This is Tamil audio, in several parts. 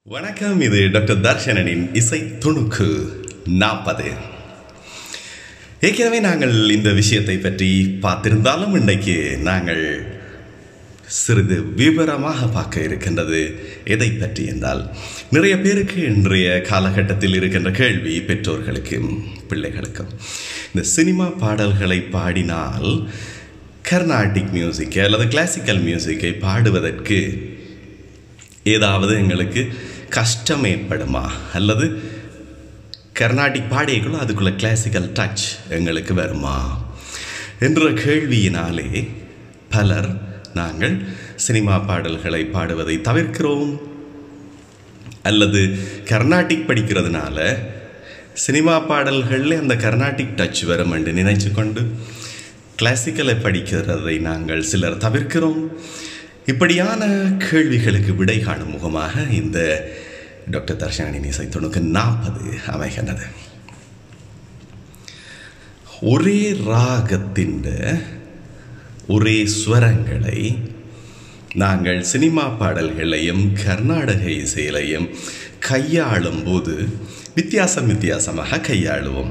வணக்கம் இது டாக்டர் தர்ஷனனின் இசை துணுக்கு நாற்பது ஏற்கனவே நாங்கள் இந்த விஷயத்தை பற்றி பார்த்திருந்தாலும் இன்றைக்கு நாங்கள் சிறிது விவரமாக பார்க்க இருக்கின்றது எதை பற்றி என்றால் நிறைய பேருக்கு இன்றைய காலகட்டத்தில் இருக்கின்ற கேள்வி பெற்றோர்களுக்கும் பிள்ளைகளுக்கும் இந்த சினிமா பாடல்களை பாடினால் கர்நாடிக் மியூசிக்கை அல்லது கிளாசிக்கல் மியூசிக்கை பாடுவதற்கு ஏதாவது எங்களுக்கு கஷ்டம் ஏற்படுமா அல்லது கர்நாடிக் பாடியக்குள்ள அதுக்குள்ள கிளாசிக்கல் டச் எங்களுக்கு வருமா என்ற கேள்வியினாலே பலர் நாங்கள் சினிமா பாடல்களை பாடுவதை தவிர்க்கிறோம் அல்லது கர்நாடிக் படிக்கிறதுனால சினிமா பாடல்களில் அந்த கர்நாடிக் டச் வரும் என்று நினைச்சு கொண்டு கிளாசிக்கலை படிக்கிறதை நாங்கள் சிலர் தவிர்க்கிறோம் இப்படியான கேள்விகளுக்கு விடை காணும் முகமாக இந்த டாக்டர் தர்ஷனின் இசை தொண்ணூக்கு நாற்பது அமைகின்றது ஒரே ராகத்தின் ஒரே ஸ்வரங்களை நாங்கள் சினிமா பாடல்களையும் கர்நாடக இசையிலையும் கையாளும் போது வித்தியாசம் வித்தியாசமாக கையாளுவோம்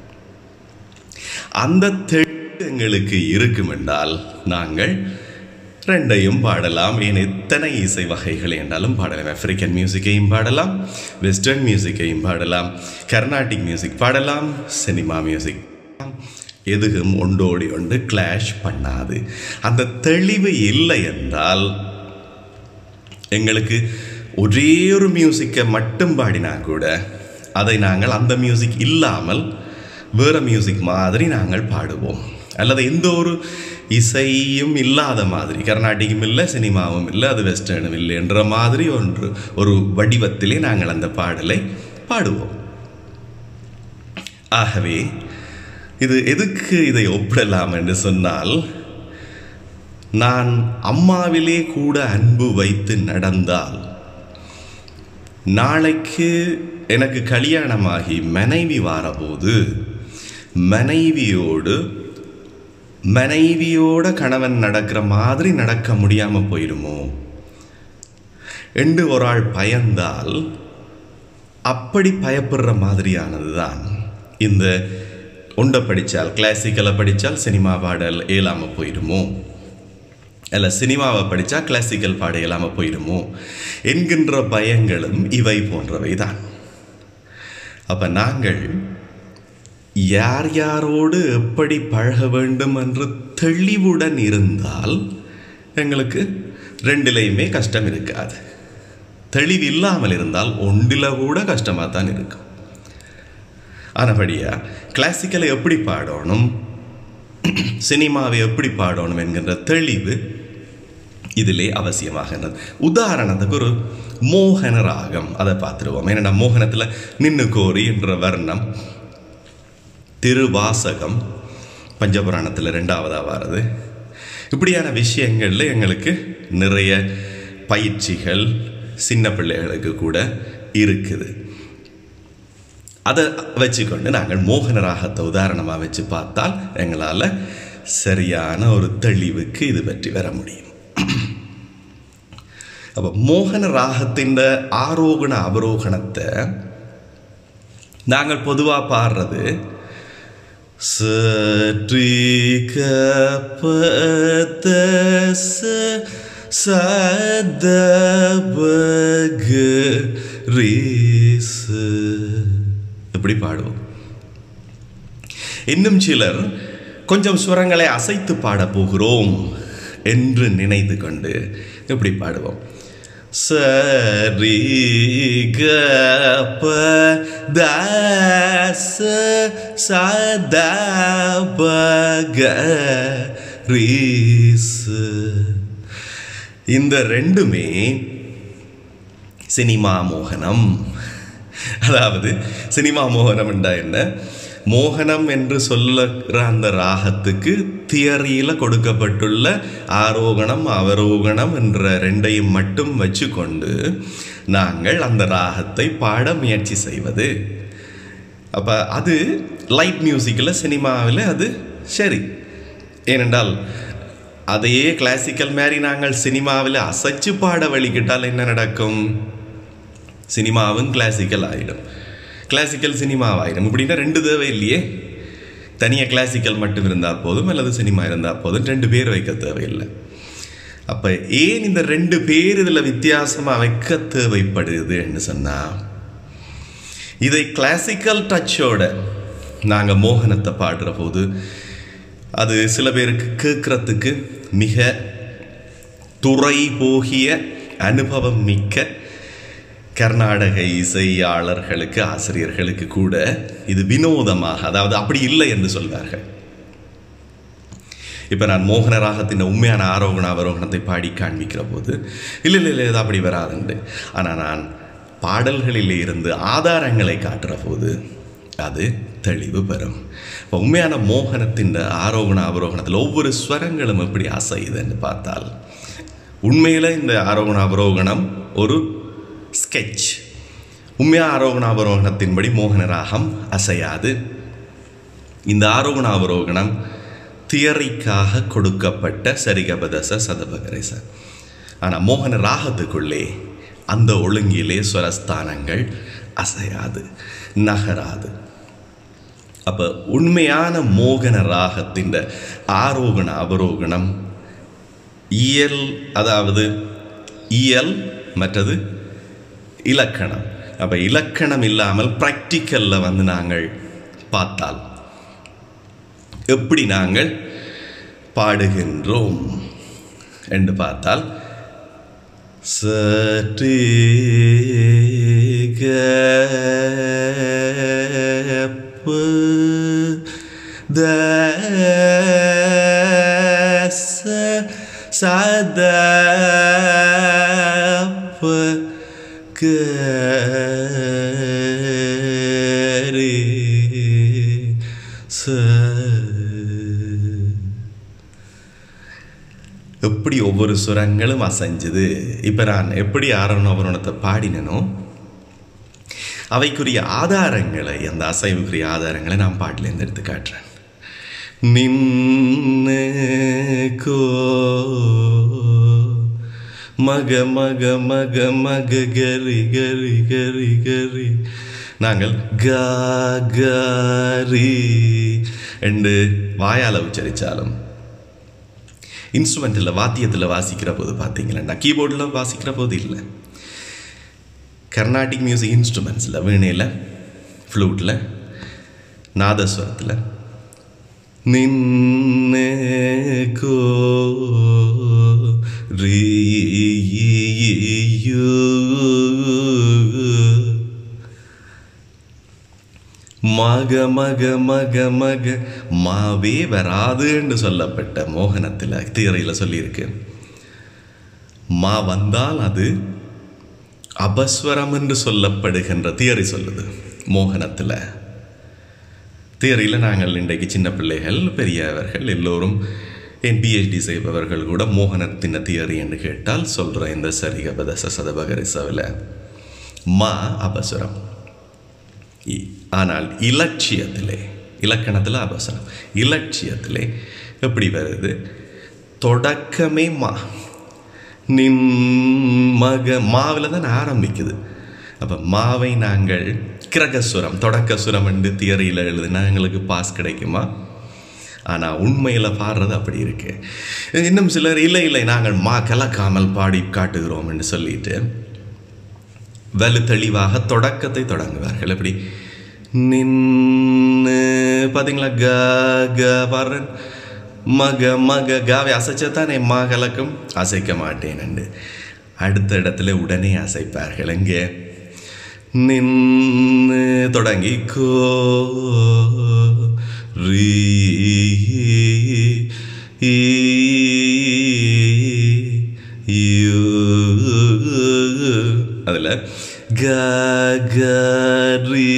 அந்த தெளிவு எங்களுக்கு இருக்கும் என்றால் நாங்கள் ரெண்டையும் பாடலாம் ஏன் எத்தனை இசை வகைகள் என்றாலும் பாடலாம் ஆப்பிரிக்கன் மியூசிக்கையும் பாடலாம் வெஸ்டர்ன் மியூசிக்கையும் பாடலாம் கர்நாடிக் மியூசிக் பாடலாம் சினிமா மியூசிக் எதுவும் ஒன்றோடி ஒன்று கிளாஷ் பண்ணாது அந்த தெளிவு இல்லை என்றால் எங்களுக்கு ஒரே ஒரு மியூசிக்கை மட்டும் பாடினா கூட அதை நாங்கள் அந்த மியூசிக் இல்லாமல் வேறு மியூசிக் மாதிரி நாங்கள் பாடுவோம் அல்லது எந்த ஒரு இசையும் இல்லாத மாதிரி கர்நாடிக்கும் இல்லை சினிமாவும் இல்லை அது வெஸ்டர்னும் இல்லை என்ற மாதிரி ஒன்று ஒரு வடிவத்திலே நாங்கள் அந்த பாடலை பாடுவோம் ஆகவே இது எதுக்கு இதை ஒப்பிடலாம் என்று சொன்னால் நான் அம்மாவிலே கூட அன்பு வைத்து நடந்தால் நாளைக்கு எனக்கு கல்யாணமாகி மனைவி வாரபோது மனைவியோடு மனைவியோட கணவன் நடக்கிற மாதிரி நடக்க முடியாம போயிடுமோ என்று ஒரு ஆள் பயந்தால் அப்படி பயப்படுற மாதிரியானது தான் இந்த உண்டை படித்தால் கிளாசிக்கலை படித்தால் சினிமா பாடல் இயலாமல் போயிடுமோ அல்ல சினிமாவை படித்தா கிளாசிக்கல் பாட இயலாமல் போயிடுமோ என்கின்ற பயங்களும் இவை போன்றவை தான் அப்போ நாங்கள் யார் யாரோடு எப்படி பழக வேண்டும் என்று தெளிவுடன் இருந்தால் எங்களுக்கு ரெண்டிலையுமே கஷ்டம் இருக்காது தெளிவு இல்லாமல் இருந்தால் ஒன்றில் கூட கஷ்டமாக தான் இருக்கும் ஆனபடியா கிளாசிக்கலை எப்படி பாடணும் சினிமாவை எப்படி பாடணும் என்கின்ற தெளிவு இதிலே அவசியமாகின்றது உதாரணத்துக்கு ஒரு மோகன ராகம் அதை பார்த்துருவோம் ஏன்னா மோகனத்தில் நின்று கோரி என்ற வர்ணம் திருவாசகம் பஞ்சபுராணத்தில் ரெண்டாவதாக வருது இப்படியான விஷயங்களில் எங்களுக்கு நிறைய பயிற்சிகள் சின்ன பிள்ளைகளுக்கு கூட இருக்குது அதை வச்சுக்கொண்டு நாங்கள் மோகன ராகத்தை உதாரணமாக வச்சு பார்த்தால் எங்களால் சரியான ஒரு தெளிவுக்கு இது பற்றி வர முடியும் அப்போ மோகன ராகத்தின் ஆரோகண அவரோகணத்தை நாங்கள் பொதுவாக பாடுறது சதபக ரீசு இப்படி பாடுவோம் இன்னும் சிலர் கொஞ்சம் சுரங்களை அசைத்து பாட போகிறோம் என்று நினைத்து கொண்டு இப்படி பாடுவோம் சரி க ப தாச சத ப க ரீசு இந்த ரெண்டுமே சினிமா மோகனம் அதாவது சினிமா மோகனம் என்றா என்ன மோகனம் என்று சொல்லுகிற அந்த ராகத்துக்கு தியரியில் கொடுக்கப்பட்டுள்ள ஆரோகணம் அவரோகணம் என்ற ரெண்டையும் மட்டும் வச்சுக்கொண்டு நாங்கள் அந்த ராகத்தை பாட முயற்சி செய்வது அப்போ அது லைட் மியூசிக்கில் சினிமாவில் அது சரி ஏனென்றால் அதையே கிளாசிக்கல் மாதிரி நாங்கள் சினிமாவில் அசைச்சு பாட வழிகிட்டால் என்ன நடக்கும் சினிமாவும் கிளாசிக்கல் ஆகிடும் கிளாசிக்கல் சினிமாவாயிடும் இப்படின்னா ரெண்டு தேவை இல்லையே தனியாக கிளாசிக்கல் மட்டும் இருந்தால் போதும் அல்லது சினிமா இருந்தால் போதும் ரெண்டு பேர் வைக்க தேவையில்லை அப்போ ஏன் இந்த ரெண்டு பேர் இதில் வித்தியாசமாக வைக்க தேவைப்படுதுன்னு சொன்னால் இதை கிளாசிக்கல் டச்சோட நாங்கள் மோகனத்தை பாடுற போது அது சில பேருக்கு கேட்குறதுக்கு மிக துறை போகிய அனுபவம் மிக்க கர்நாடக இசையாளர்களுக்கு ஆசிரியர்களுக்கு கூட இது வினோதமாக அதாவது அப்படி இல்லை என்று சொல்வார்கள் இப்போ நான் மோகன ராகத்தின் உண்மையான ஆரோகண அவரோகணத்தை பாடி காண்பிக்கிற போது இல்லை இல்லை இல்லை இது அப்படி வராதுண்டு ஆனால் நான் பாடல்களில் இருந்து ஆதாரங்களை காட்டுற போது அது தெளிவு பெறும் இப்போ உண்மையான மோகனத்தின் ஆரோகண அவரோகணத்தில் ஒவ்வொரு ஸ்வரங்களும் எப்படி அசையுதுன்னு பார்த்தால் உண்மையில் இந்த ஆரோகண அவரோகணம் ஒரு ஸ்கெட்ச் உண்மையாக ஆரோகண அவரோகணத்தின்படி மோகன ராகம் அசையாது இந்த ஆரோகண அவரோகணம் தியரிக்காக கொடுக்கப்பட்ட சரிகபதச சதபகரச ஆனால் மோகன ராகத்துக்குள்ளே அந்த ஒழுங்கிலே ஸ்வரஸ்தானங்கள் அசையாது நகராது அப்போ உண்மையான மோகன ராகத்தின் ஆரோகண அவரோகணம் இயல் அதாவது இயல் மற்றது இலக்கணம் அப்போ இலக்கணம் இல்லாமல் ப்ராக்டிக்கலில் வந்து நாங்கள் பார்த்தால் எப்படி நாங்கள் பாடுகின்றோம் என்று பார்த்தால் சற்று கப்பு தச சதப்பு கரி ச எப்படி ஒவ்வொரு சுரங்களும் அசைஞ்சுது இப்போ நான் எப்படி ஆரணவரணத்தை பாடினனோ அவைக்குரிய ஆதாரங்களை அந்த அசைவுக்குரிய ஆதாரங்களை நான் பாட்டிலேருந்து எடுத்து காட்டுறேன் நின்னு கோ மக மக மக மக கரி கரி கரி கரி நாங்கள் காரி என்று வாயால் உச்சரித்தாலும் இன்ஸ்ட்ருமெண்ட்டில் வாத்தியத்தில் வாசிக்கிற போது பார்த்தீங்களா கீபோர்டில் வாசிக்கிற போது இல்லை கர்நாடிக் மியூசிக் இன்ஸ்ட்ருமெண்ட்ஸில் வீணையில் ஃப்ளூட்டில் நாதஸ்வரத்தில் நின்னு கோ மக மக மக மக மாவே வராதுன்னு சொல்லப்பட்ட மோகனத்தில் தியறையில் சொல்லியிருக்கு மா வந்தால் அது அபஸ்வரம் என்று சொல்லப்படுகின்ற தியரி சொல்லுது மோகனத்தில் தியரியில் நாங்கள் இன்றைக்கு சின்ன பிள்ளைகள் பெரியவர்கள் எல்லோரும் என் பிஹெச்டி செய்பவர்கள் கூட மோகனத்தின் தியரி என்று கேட்டால் சொல்கிற இந்த சரிகபதச சதபகரிசவில் மா அபசுரம் ஆனால் இலட்சியத்திலே இலக்கணத்தில் அபசரம் இலட்சியத்திலே எப்படி வருது தொடக்கமே மா நின் மக மாவில் தான் ஆரம்பிக்குது அப்போ மாவை நாங்கள் கிரகசுரம் தொடக்கசுரம் என்று தியரியில் எழுதுனா எங்களுக்கு பாஸ் கிடைக்குமா ஆனால் உண்மையில் பாடுறது அப்படி இருக்கு இன்னும் சிலர் இல்லை இல்லை நாங்கள் மா கலக்காமல் பாடி காட்டுகிறோம் என்று சொல்லிட்டு வலு தெளிவாக தொடக்கத்தை தொடங்குவார்கள் எப்படி நின்னு பார்த்தீங்களா க க பாடுறேன் மக மக காவை அசைச்சத்தானே மா கலக்கும் அசைக்க மாட்டேன் அடுத்த இடத்துல உடனே அசைப்பார்கள் எங்கே நின்னு தொடங்கி கோ ரீ அதில் க க ரீ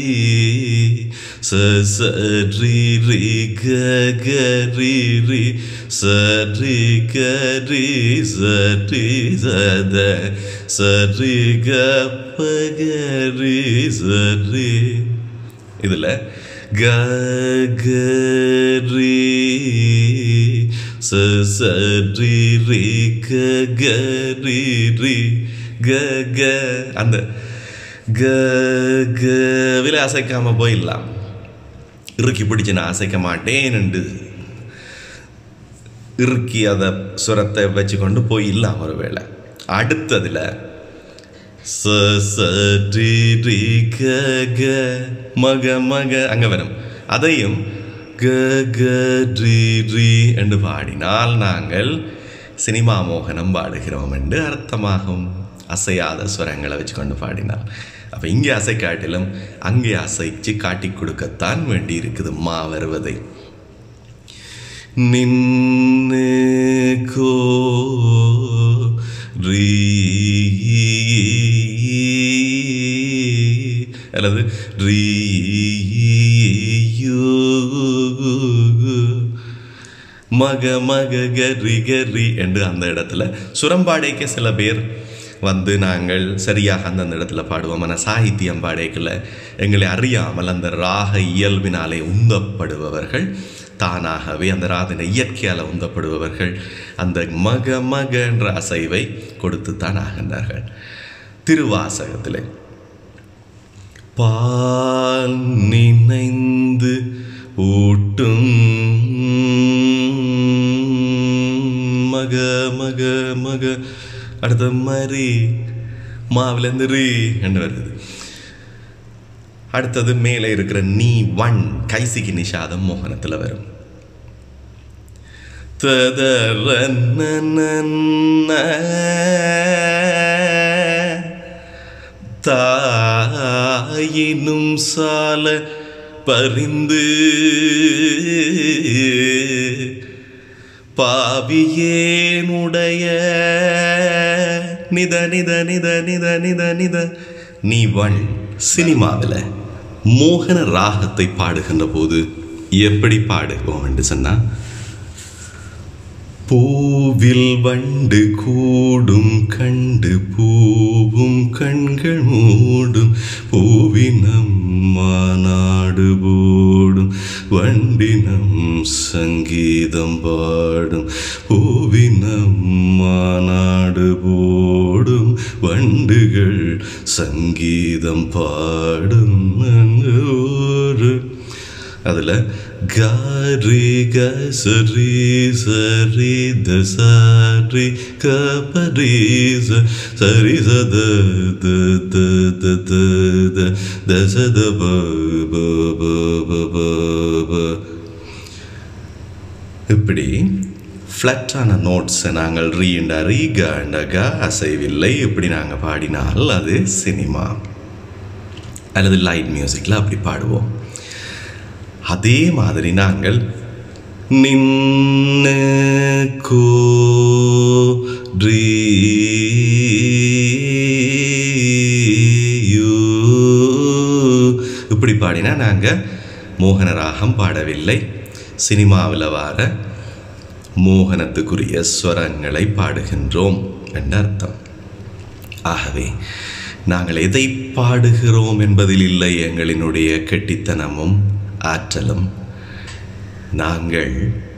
ச ச ரி ரி க க ரி ரி ச ரி க ரி ச ரி ச த ச ரி க ப க ரி ச ரி இதில் க க ரி ச ச ரி ரி க க ரி ரி க க அந்த க கவில் அசைக்காமல் போயிடலாம் இறுக்கி பிடிச்சு நான் அசைக்க மாட்டேன் இறுக்கி அதை சுரத்தை வச்சுக்கொண்டு போயிடலாம் ஒரு வேளை அடுத்ததில் ச ச ரி ரி க க மக மக அங்கே வரும் அதையும் க க ரி ரி என்று பாடினால் நாங்கள் சினிமா மோகனம் பாடுகிறோம் என்று அர்த்தமாகும் அசையாத ஸ்வரங்களை வச்சுக்கொண்டு பாடினால் அப்போ இங்கே அசை காட்டிலும் அங்கே அசைச்சு காட்டி கொடுக்கத்தான் வேண்டி இருக்குது மா வருவதை நின்னு கோ ரீ அல்லது ரீ மக மக கரி கரி என்று அந்த இடத்துல சுரம்பாடைக்கு சில பேர் வந்து நாங்கள் சரியாக அந்தந்த இடத்துல பாடுவோம் ஆனால் சாகித்யம் பாடைக்குள்ள எங்களை அறியாமல் அந்த ராக இயல்பினாலே உந்தப்படுபவர்கள் தானாகவே அந்த ராதின இயற்கையால் உந்தப்படுபவர்கள் அந்த மக மக என்ற அசைவை கொடுத்து தான் ஆகின்றார்கள் திருவாசகத்தில் பால் நினைந்து ஊட்டும் மக மக மக அடுத்த மாதிரி மாவிலேருந்து ரீ என்று வருது அடுத்தது மேலே இருக்கிற நீ வன் கைசிக்கு நிஷாதம் மோகனத்தில் வரும் தாயினும் சால பரிந்து பாவியேனுடைய நித நித நித நித நித நித நீ வள் சினிமாவில் மோகன ராகத்தை பாடுகின்ற போது எப்படி பாடுவோம் என்று சொன்னா பூவில் வண்டு கூடும் கண்டு பூவும் கண்கள் மூடும் பூவினம் மாநாடு போடும் வண்டினம் சங்கீதம் பாடும் பூவினம் மாநாடு போடும் வண்டுகள் சங்கீதம் பாடும் அங்கு ஒரு அதில் காரி க சரி சரி த சாரி க பரி ச சரி ச த த த த த த த ச த ப ப ப ப ப ப இப்படி ஃப்ளட்டான நோட்ஸை நாங்கள் ரீண்டா ரீகாண்டகா அசைவில்லை இப்படி நாங்கள் பாடினால் அது சினிமா அல்லது லைட் மியூசிக்கில் அப்படி பாடுவோம் அதே மாதிரி நாங்கள் நின்னு கோ இப்படி பாடினா நாங்கள் மோகன ராகம் பாடவில்லை சினிமாவில் வர மோகனத்துக்குரிய ஸ்வரங்களை பாடுகின்றோம் என்ற அர்த்தம் ஆகவே நாங்கள் எதை பாடுகிறோம் என்பதில் இல்லை எங்களினுடைய கெட்டித்தனமும் ஆற்றலும் நாங்கள்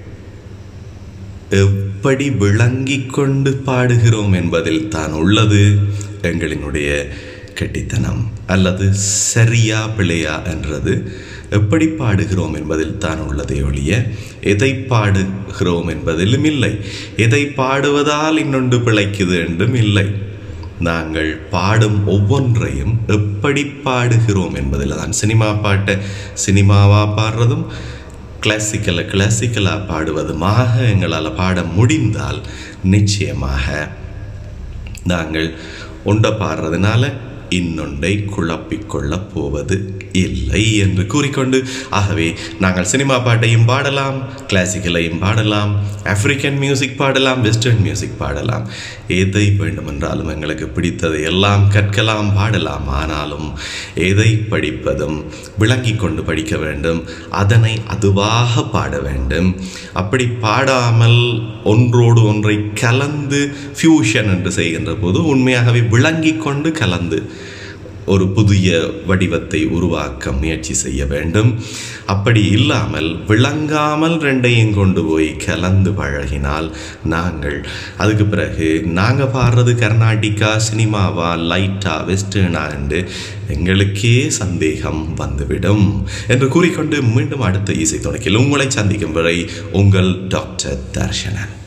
எப்படி விளங்கிக் கொண்டு பாடுகிறோம் என்பதில் தான் உள்ளது எங்களினுடைய கெட்டித்தனம் அல்லது சரியா பிழையா என்றது எப்படி பாடுகிறோம் என்பதில் தான் உள்ளதே ஒழிய எதை பாடுகிறோம் என்பதிலும் இல்லை எதை பாடுவதால் இன்னொன்று பிழைக்குது என்றும் இல்லை நாங்கள் பாடும் ஒவ்வொன்றையும் எப்படி பாடுகிறோம் என்பதில் தான் சினிமா பாட்டை சினிமாவாக பாடுறதும் கிளாசிக்கலை கிளாசிக்கலாக பாடுவதுமாக எங்களால் பாட முடிந்தால் நிச்சயமாக நாங்கள் ஒன்றை பாடுறதுனால இன்னொன்றை குழப்பிக்கொள்ளப் போவது இல்லை என்று கூறிக்கொண்டு ஆகவே நாங்கள் சினிமா பாட்டையும் பாடலாம் கிளாசிக்கலையும் பாடலாம் ஆப்பிரிக்கன் மியூசிக் பாடலாம் வெஸ்டர்ன் மியூசிக் பாடலாம் எதை வேண்டுமென்றாலும் எங்களுக்கு பிடித்ததை எல்லாம் கற்கலாம் பாடலாம் ஆனாலும் எதை படிப்பதும் விளங்கி கொண்டு படிக்க வேண்டும் அதனை அதுவாக பாட வேண்டும் அப்படி பாடாமல் ஒன்றோடு ஒன்றை கலந்து ஃபியூஷன் என்று செய்கின்ற போது உண்மையாகவே விளங்கி கொண்டு கலந்து ஒரு புதிய வடிவத்தை உருவாக்க முயற்சி செய்ய வேண்டும் அப்படி இல்லாமல் விளங்காமல் ரெண்டையும் கொண்டு போய் கலந்து பழகினால் நாங்கள் அதுக்கு பிறகு நாங்கள் பாடுறது கர்நாடிகா சினிமாவா லைட்டா வெஸ்டர்னா என்று எங்களுக்கே சந்தேகம் வந்துவிடும் என்று கூறிக்கொண்டு மீண்டும் அடுத்த இசை துணைக்கில் உங்களை சந்திக்கும் வரை உங்கள் டாக்டர் தர்ஷனன்